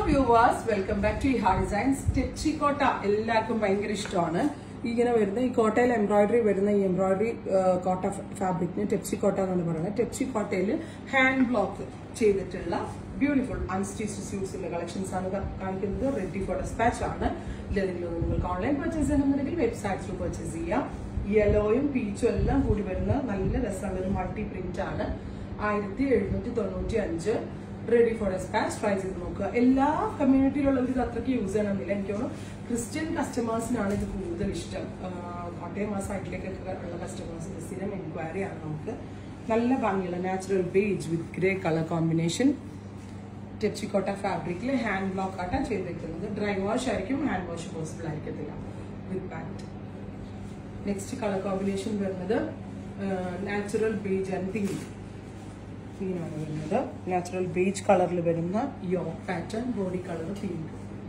Viewers welcome back to ഹാ designs ടെച്ചി കോട്ട എല്ലാവർക്കും ഭയങ്കര ഇഷ്ടമാണ് ഇങ്ങനെ വരുന്ന ഈ കോട്ടയിൽ എംബ്രോയിഡറി വരുന്ന ഈ എംബ്രോയിഡറി കോട്ട ഫാബ്രിക്കിന് ടെപ്സി കോട്ട എന്നാണ് പറയുന്നത് ടെപ്സി കോട്ടയിൽ ഹാൻഡ് ബ്ലോക്ക് ചെയ്തിട്ടുള്ള ബ്യൂട്ടിഫുൾ അൺസ്റ്റിച്ച് സ്യൂസിന്റെ കളക്ഷൻസ് ആണ് ക- കാണിക്കുന്നത് റെഡി ഫോർ ഡെസ്പാച്ച് ആണ് ഇതിലേതെങ്കിലും ഒന്ന് നിങ്ങൾക്ക് ഓൺലൈൻ പർച്ചേസ് ചെയ്യണമെന്നുണ്ടെങ്കിൽ വെബ്സൈറ്റ്സിൽ പർച്ചേസ് ചെയ്യാം യെലോയും പീച്ചും എല്ലാം കൂടി വരുന്ന നല്ല രസമുള്ള ഒരു മൾട്ടി പ്രിന്റ് ആണ് ആയിരത്തി എഴുന്നൂറ്റി തൊണ്ണൂറ്റി അഞ്ച് റെഡി ഫോർ ഡെസ്പാച്ച് ട്രൈ ചെയ്ത് നോക്കുക എല്ലാ കമ്മ്യൂണിറ്റിയിലുള്ളവർക്ക് ഇത് അത്രയ്ക്ക് യൂസ് ചെയ്യണമെന്നില്ല എനിക്ക് തോന്നുന്നു ക്രിസ്ത്യൻ കസ്റ്റമേഴ്സിനാണ് ഇത് കൂടുതൽ ഇഷ്ടം ആ, കോട്ടയം ആ സൈഡിലേക്കൊക്കെ ഉള്ള കസ്റ്റമേഴ്സിന് സ്ഥിരം എൻക്വയറി ആണ് നമുക്ക് നല്ല ഭംഗിയുള്ള natural beige with grey colour combination ടെപ്സിക്കോട്ട ഫാബ്രിക്കിൽ ഹാൻഡ് ബ്ലോക്ക് ആയിട്ടാണ് ചെയ്തിരിക്കുന്നത് ഡ്രൈ വാഷ് ആയിരിക്കും ഹാൻഡ് വാഷ് പോസിബിൾ ആയിരിക്കത്തില്ല with pant next colour combination വരുന്നത് നാച്ചുറൽ ബേജ് ആൻഡ് പിങ്ക് ഇങ്ങനെയാണ് വരുന്നത് നാച്ചുറൽ ബേജ് കളറിൽ വരുന്ന യോ pattern body colour pink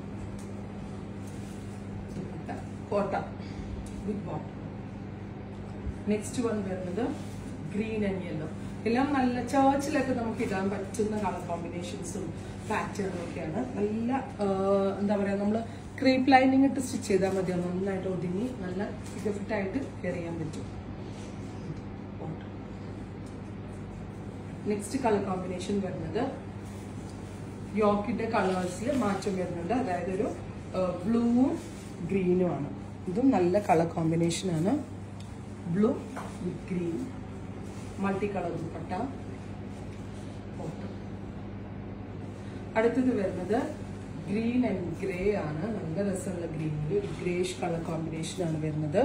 Kota with bottom next one വരുന്നത് ഗ്രീൻ ആൻഡ് യെല്ലോ എല്ലാം നല്ല ചേർച്ചിലൊക്കെ നമുക്ക് ഇടാൻ പറ്റുന്ന കളർ കോമ്പിനേഷൻസും പാറ്റേണും ഒക്കെയാണ് നല്ല ആ, എന്താ പറയുക നമ്മൾ ക്രീപ്പ് ലൈനിങ് ഇട്ട് സ്റ്റിച്ച് ചെയ്താൽ മതി അത് നന്നായിട്ട് ഒതുങ്ങി നല്ല ഫിറ്റ് ആയിട്ട് കെയർ ചെയ്യാൻ പറ്റും നെക്സ്റ്റ് കളർ കോമ്പിനേഷൻ വരുന്നത് യോക്കിന്റെ കളേഴ്സിൽ മാറ്റം വരുന്നുണ്ട് അതായത് ഒരു ബ്ലൂവും ഗ്രീനും ആണ് ഇതും നല്ല കളർ കോമ്പിനേഷൻ ആണ് blue with green multi colour dupatta bottom. അടുത്തത് വരുന്നത് ഗ്രീൻ ആൻഡ് ഗ്രേ ആണ് നല്ല രസമുള്ള ഗ്രീനിൽ ഒരു ഗ്രേഷ് കളർ കോമ്പിനേഷൻ ആണ് വരുന്നത്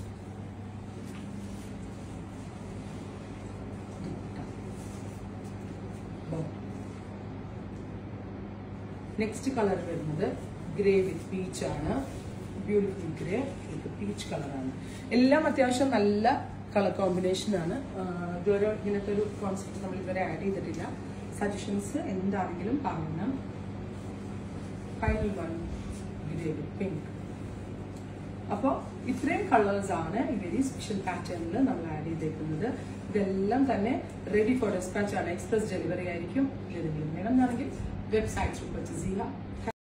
നെക്സ്റ്റ് കളർ വരുന്നത് ഗ്രേ വിത്ത് പീച്ച് ആണ് ബ്യൂട്ടിഫുൾ ഗ്രേ വിത്ത് പീച്ച് കളറാണ് എല്ലാം അത്യാവശ്യം നല്ല കളർ കോമ്പിനേഷൻ ആണ് ആഹ് ഇതുവരെ ഇങ്ങനത്തെ ഒരു കോൺസെപ്റ്റ് നമ്മൾ ഇതുവരെ ആഡ് ചെയ്തിട്ടില്ല സജഷൻസ് എന്താണെങ്കിലും പറയണം final one grey with pink അപ്പോൾ ഇത്രയും കളേഴ്സ് ആണ് ഈ വെരി സ്പെഷ്യൽ പാറ്റേണിൽ നമ്മൾ ആഡ് ചെയ്തേക്കുന്നത് ഇതെല്ലാം തന്നെ റെഡി ഫോർ ഡെസ്പാച്ച് ആണ് എക്സ്പ്രസ് ഡെലിവറി ആയിരിക്കും ഏതെങ്കിലും വേണമെന്നാണെങ്കിൽ വെബ്സൈറ്റ്സ് പർച്ചേസ് ചെയ്യുക